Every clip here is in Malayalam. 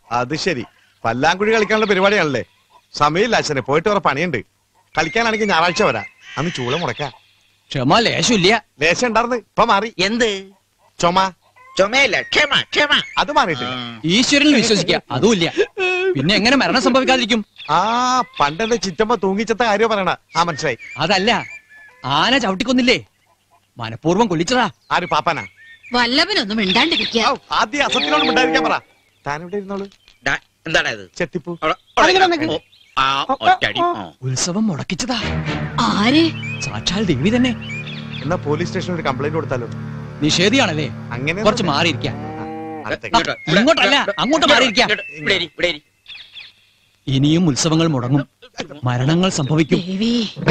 അത് ശരി പല്ലാങ്കുഴി കളിക്കാനുള്ള പരിപാടിയാണല്ലേ സമയമില്ല അച്ഛനെ പോയിട്ട് കുറെ പണിയുണ്ട് കളിക്കാനാണെങ്കിൽ ഞായറാഴ്ച വരാം അന്ന് ചൂള മുടക്കാം ക്ഷമ ലേശമില്ല ലേശം ഉണ്ടായിരുന്നു ഇപ്പൊ മാറി എന്ത് ചുമ ചുമയല്ല ക്ഷമ ക്ഷമ അത് മാറിയിട്ടില്ല ഈശ്വരനിൽ വിശ്വസിക്കുക അതുമില്ല പിന്നെ എങ്ങനെ മരണം സംഭവിക്കാതിരിക്കും ആ പണ്ടെന്റെ ചിറ്റമ്മ തൂങ്ങിച്ചത്ത കാര്യം പറയണ ആ മനസ്സിലായി അതല്ല ആന ചവിട്ടിക്കൊന്നില്ലേ മനഃപൂർവ്വം കൊല്ലിച്ചതാ ആര് പാപ്പാനാ വല്ലവനൊന്നും മിണ്ടാണ്ടിരിക്കുക ഔ, ആദ്യം അസത്തിനോട് മിണ്ടായിരിക്കാൻ പറ താൻ ഇവിടെ ഇരുന്നോളൂ ഡാ, എന്താണ് ഇത് ചെത്തിപ്പൂ അവിടെ- അവിടെ ഓ, ആ ഒറ്റടി ആ. ഉത്സവം മുടക്കിച്ചതാ ആരെ സാക്ഷാൽ ദേവി തന്നെ എന്നാ പോലീസ് സ്റ്റേഷനിൽ ഒരു കംപ്ലൈന്റ് കൊടുത്താലോ നിഷേധിയാണല്ലേ അങ്ങനെ കുറച്ച് മാറിയിരിക്കാം അടുത്തേക്ക്. ഇങ്ങോട്ട്, ഇവിടെ, ഇങ്ങോട്ടല്ല, ഇവിടെ, അങ്ങോട്ട് മാറിയിരിക്ക. ഇങ്ങോട്ട്, ഇവിടെ ഇരി, ഇവിടെ ഇരി. ഇനിയും ഉത്സവങ്ങൾ മുടങ്ങും മരണങ്ങൾ സംഭവിക്കും ദേവി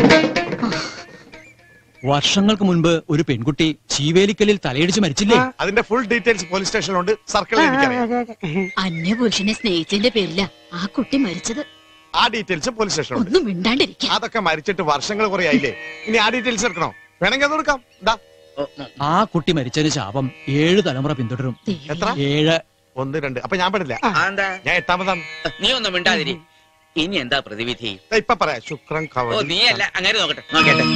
വർഷങ്ങൾക്ക് മുൻപ് ഒരു പെൺകുട്ടി ചീവേലിക്കലിൽ തലയിടിച്ച് മരിച്ചില്ലേ അതിന്റെ ഫുൾ ഡീറ്റെയിൽസ് പോലീസ് സ്റ്റേഷനിലുണ്ട് സർക്കിളിൽ എനിക്കറിയാം അന്യപുരുഷനെ സ്നേഹിച്ചതിന്റെ പേരില ആ കുട്ടി മരിച്ചത് ആ ഡീറ്റെയിൽസ് പോലീസ് സ്റ്റേഷനിലുണ്ട് ഒന്നും മിണ്ടാണ്ടിരിക്കുക അതൊക്കെ മരിച്ചിട്ട് വർഷങ്ങൾ കുറെ ആയില്ലേ ഇനി ആ ഡീറ്റെയിൽസ് എടുക്കണോ വേണമെങ്കിൽ അത് കൊടുക്കാം ദാ ഓ, ഉം. ആ കുട്ടി മരിച്ചതിന് ശാപം ഏഴ് തലമുറ പിന്തുടരും ദേവി. എത്ര ഏഴ് ഒന്ന് രണ്ട് അപ്പൊ ഞാൻ പെടില്ല ആ, എന്താ ഞാൻ എട്ടാമതാണ് നീ ഒന്നും മിണ്ടാതിരി ഇനി എന്താ പ്രതിവിധി ദാ ഇപ്പൊ പറയാം ശുക്രൻ ഓ കവടി നീ അല്ല അങ്ങനെ നോക്കട്ടെ നോക്കട്ടെ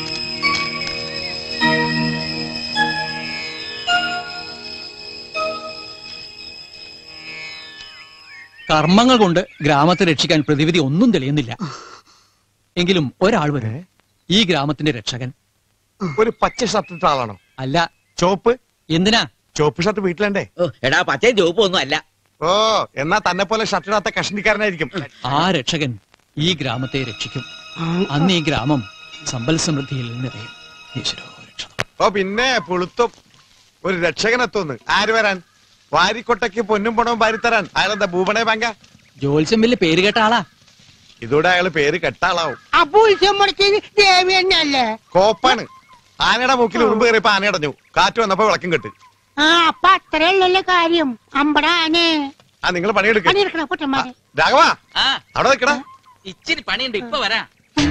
കർമ്മങ്ങൾ കൊണ്ട് ഗ്രാമത്തെ രക്ഷിക്കാൻ പ്രതിവിധി ഒന്നും തെളിയുന്നില്ല എങ്കിലും ഒരാൾ വരെ ഈ ഗ്രാമത്തിന്റെ രക്ഷകൻ ഒരു പച്ച ഷർട്ട് ഇട്ട ആളാണോ അല്ല ചോപ്പ് എന്തിനാ ചോപ്പ് ഷർട്ട് വീട്ടിലുണ്ടേ ഓ എടാ പച്ചയും ചുവപ്പും ഒന്നും അല്ല ഓ എന്നാ തന്നെ പോലെ ഷർട്ട് ഇടാത്ത കഷ്ണിക്കാരനായിരിക്കും ആ രക്ഷകൻ ഈ ഗ്രാമത്തെ രക്ഷിക്കും അന്ന് ഈ ഗ്രാമം സമ്പൽ സമൃദ്ധിയിൽ നിറയും ഈശ്വരോ രക്ഷണം ഓ പിന്നെ പുളുത്തും ഒരു രക്ഷകനെത്തോന്ന് ആര് വരാൻ വാരിക്കൊട്ടയ്ക്ക് പൊന്നും പണവും വാരിത്തരാൻ അയാളെന്താ ഭൂപണേ ബാങ്ക ജോത്സ്യം വലിയ പേര് കേട്ട ആളാ ഇതോടെ അയാള് പേര് കെട്ടാളാവും അപ്പൊ ഉത്സവം മുടക്കിയത് ദേവി തന്നെയല്ലേ കോപ്പാണ് ആനയുടെ മൂക്കിൽ ഉറുമ്പ് കയറിയപ്പോ ആന അടഞ്ഞു കാറ്റ് വന്നപ്പോ വിളക്കും കെട്ട് ആ അപ്പൊ അത്രേ ഉള്ളല്ലേ കാര്യം അമ്പടാനെ ആ നിങ്ങൾ പണിയെടുക്ക പണിയെടുക്കണ കുട്ടന്മാരെ രാഘവ ആ അവിടെ നിൽക്കടാ ഇച്ചിരി പണിയുണ്ട് ഇപ്പൊ വരാ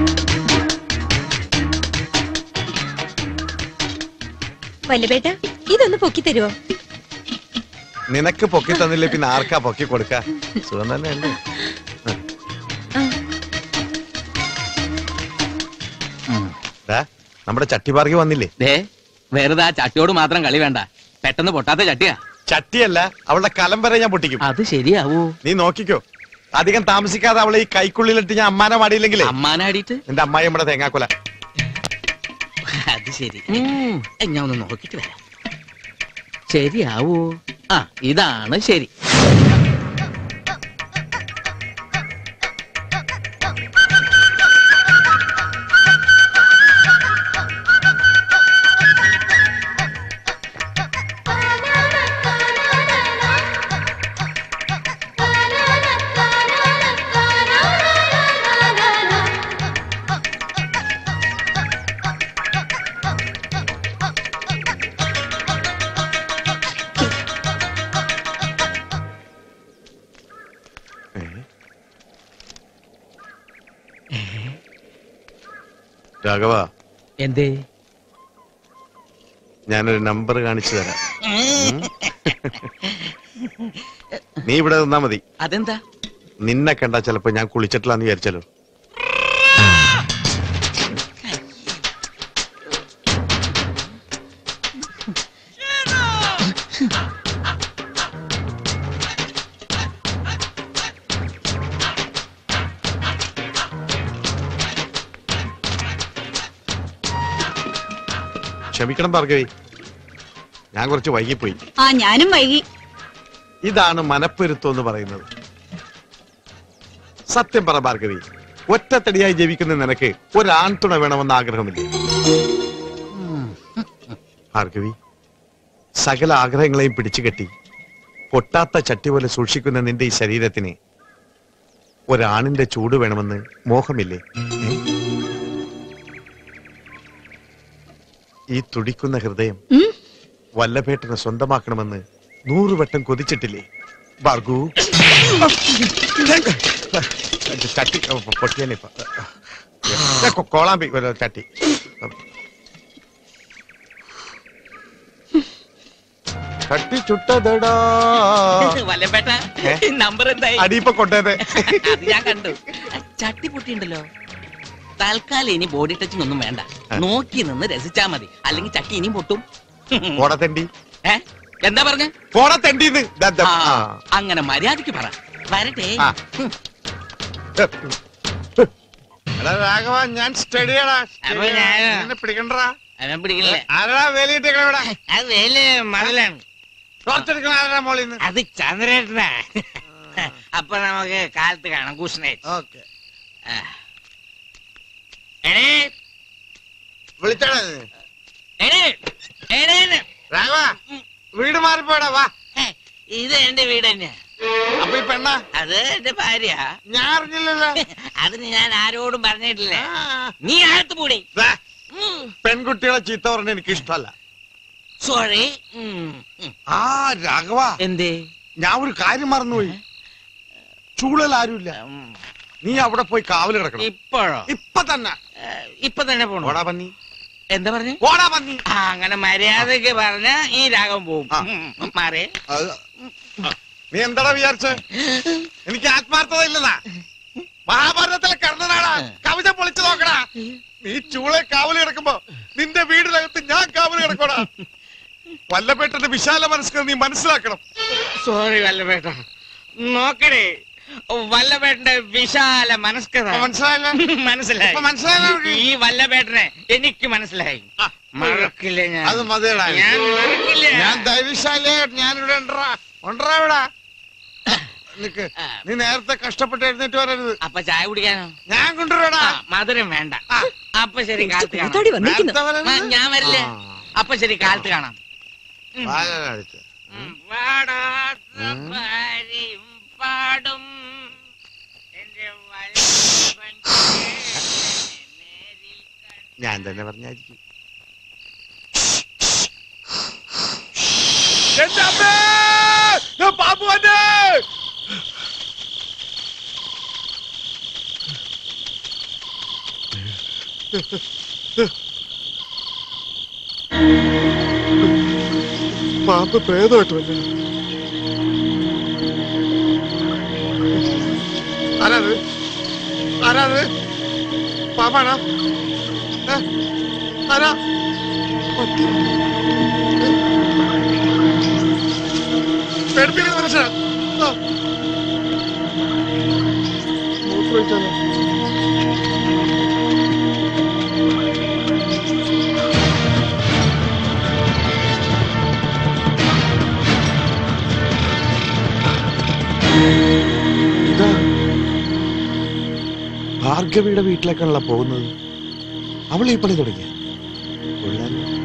വല്ലബേട്ട ഇതൊന്ന് പൊക്കി തരുവോ നിനക്ക് പൊക്കി തന്നില്ലേ പിന്നെ ആർക്കാ പൊക്കി കൊടുക്ക സുഖം തന്നെയല്ലേ ദാ, നമ്മുടെ ചട്ടിപാർക്കി വന്നില്ലേ ദേ വെറുതെ ആ ചട്ടിയോട് മാത്രം കളി വേണ്ട പെട്ടെന്ന് പൊട്ടാത്ത ചട്ടിയാ ചട്ടിയല്ല അവളുടെ കലം വരെ ഞാൻ പൊട്ടിക്കും അത് ശരിയാവൂ നീ നോക്കിക്കോ അധികം താമസിക്കാതെ അവളെ ഈ കൈക്കുള്ളിലിട്ട് ഞാൻ അമ്മാനെ മാടിയില്ലെങ്കിലേ അമ്മാനാടിയിട്ട് നിന്റെ അമ്മായി നമ്മുടെ തേങ്ങാക്കൊല അത് ശരി ഏ, ഞാൻ ഒന്ന് നോക്കിട്ട് വരാം ശരിയാവൂ ആ ഇതാണ് ശരി രാഘവ എന്തേ ഞാനൊരു നമ്പർ കാണിച്ചു തരാം ഉം. നീ ഇവിടെ നിന്നാ മതി അതെന്താ നിന്നെ കണ്ടാ ചിലപ്പോ ഞാൻ കുളിച്ചിട്ടില്ലാന്ന് വിചാരിച്ചാലോ ക്ഷമിക്കണം ഭാർഗവി ഞാൻ കുറച്ച് വൈകിപ്പോയി ആ ഞാനും വൈകി ഇതാണ് മനപ്പൊരുത്തം എന്ന് പറയുന്നത് സത്യം പറ ഭാർഗവി ഒറ്റത്തടിയായി ജീവിക്കുന്ന നിനക്ക് ഒരാൺതുണ വേണമെന്ന് ആഗ്രഹമില്ലേ ഭാർഗവി സകല ആഗ്രഹങ്ങളെയും പിടിച്ചു കെട്ടി പൊട്ടാത്ത ചട്ടി പോലെ സൂക്ഷിക്കുന്ന നിന്റെ ഈ ശരീരത്തിന് ഒരാണിന്റെ ചൂട് വേണമെന്ന് മോഹമില്ലേ ഏ? ഈ തുടിക്കുന്ന ഹൃദയം ഉം? വല്ലഭേട്ടനെ സ്വന്തമാക്കണമെന്ന് നൂറുവട്ടം കൊതിച്ചിട്ടില്ലേ ഭാർഗു ചട്ടി പൊട്ടിയല്ലേ ഇപ്പൊ. ഏ, കൊ- കോളാമ്പി ഒരു ചട്ടി ചട്ടി ചുട്ടതടാ വല്ലപ്പേട്ട ഏ? നമ്പർ എന്തായി അടിയിപ്പൊ കൊണ്ടേതെ അത് ഞാൻ കണ്ടു ചട്ടി പൊട്ടിയുണ്ടല്ലോ തൽക്കാലം ഇനി ബോഡി ടച്ചിങ് ഒന്നും വേണ്ട നോക്കി നിന്ന് രസിച്ചാ മതി അല്ലെങ്കിൽ ചട്ടി ഇനിയും പൊട്ടും പോടാ തെണ്ടി ഏ എന്താ പറഞ്ഞ പോടാ തെണ്ടിന്ന് ദാ, ദാ, ആ. അങ്ങനെ മര്യാദക്ക് പറ വരട്ടെ ആ. എടാ രാഘവ ഞാൻ സ്റ്റഡിയാടാ അപ്പൊ ഞാന് എന്നെ പിടിക്കണ്ടാ അവൻ പിടിക്കില്ല ആരാ വേലിയിട്ടേക്കണ ഇവിടെ അത് വേല് മതിലാണ് ടോർച്ചെടുക്കണ ആരാ മോളിൽ നിന്ന് അത് ചന്ദ്രേട്ടനാ അപ്പൊ നമുക്ക് കാലത്ത് കാണാം കുഷ്ണേറ്റ് ഓക്കെ എടേ വിളിച്ചാടാ എടേ എടേന്ന്. രാഘവ വീട് മാറിപ്പോടാ വാ ഹേ, ഇത് എന്റെ വീട് തന്നെയാ അപ്പൊ ഈ പെണ്ണ അത് എന്റെ ഭാര്യ ഞാൻ അറിഞ്ഞില്ലല്ലോ അതിന് ഞാൻ ആരോടും പറഞ്ഞിട്ടില്ല ആ. നീ അകത്ത് പൂടി ദാ, പെൺകുട്ടികളെ ചീത്ത പറഞ്ഞ എനിക്ക് ഇഷ്ടമല്ല സോറി ആ രാഘവ എന്തേ ഞാൻ ഒരു കാര്യം മറന്നുപോയി ചൂളൽ ആരുമില്ല ഉം, നീ അവിടെ പോയി കാവല് കിടക്കണം ഇപ്പോഴോ ഇപ്പൊ തന്നെ ഏ, ഇപ്പൊ തന്നെ പോണോ ഓടാ പന്നി എന്താ പറഞ്ഞു ഓടാ പന്നി ആ അങ്ങനെ മര്യാദക്ക് പറഞ്ഞ ഈ രാഗം പോവും ആ. ഉം, മാറി അത്, ആ. നീ എന്താടാ വിചാരിച്ച എനിക്ക് ആത്മാർത്ഥത ഇല്ലതാ മഹാഭാരതത്തിലെ കർണനാടാ കവിത പൊളിച്ചു നോക്കടാ നീ ചൂളെ കാവല് കിടക്കുമ്പോ നിന്റെ വീടിനകത്ത് ഞാൻ കാവല് കിടക്കോടാ വല്ലപ്പെട്ടന്റെ വിശാല മനസ്സ് നീ മനസ്സിലാക്കണം സോറി വല്ലപേട്ട നോക്കണേ വല്ലപേട്ടന്റെ വിശാല മനസ്കഥ മനസ്സിലായില്ല മനസ്സിലായി ഇപ്പൊ മനസ്സിലായില്ല അവർക്ക്? ഈ വല്ലപേട്ടനെ എനിക്ക് മനസ്സിലായി ആ, മറക്കില്ല ഞാൻ അത് മതിയടാ ഞാൻ മറക്കില്ല ഞാൻ ധൈര്യശാലിയായിട്ട് ഞാനിവിടെ ഉണ്ടറാ ഉണ്ടറാ ഇവിടെ നിക്ക് നീ നേരത്തെ കഷ്ടപ്പെട്ട് എഴുന്നേറ്റ് വരരുത് അപ്പൊ ചായ കുടിക്കാനോ ഞാൻ കൊണ്ടുവരാടാ ആ, മധുരം വേണ്ട ആ. അപ്പൊ ശരി കാലത്ത് കാണാം കൂത്താടി വന്നിരിക്കുന്നു നേരത്തെ വരരുത്. ആ, ഞാൻ വരില്ലേ ആ. അപ്പൊ ശരി കാലത്ത് കാണാം വാഴ അടിച്ച്. ഉം, പാടാത്ത ഉം. ഭാര്യയും പാടും എന്റെ വല്ലഭന്റെ നേരിൽ കണ്ട ഞാൻ തന്നെ പറഞ്ഞായിരിക്കും ബാബു പാമ്പ് പ്രേതമായിട്ടുമല്ല ആരാത് ആരാത് പാമ്പാണോ ഏ? ആരാ പട്ടി. പേടിപ്പിക്കുന്ന മനുഷ്യനാ ആ. മൂത്രമൊഴിച്ചാലോ? ഇതാ ഭാർഗവിയുടെ വീട്ടിലേക്കാണല്ലോ പോകുന്നത് അവൾ ഈ പണി തുടങ്ങിയ കൊള്ളാലോ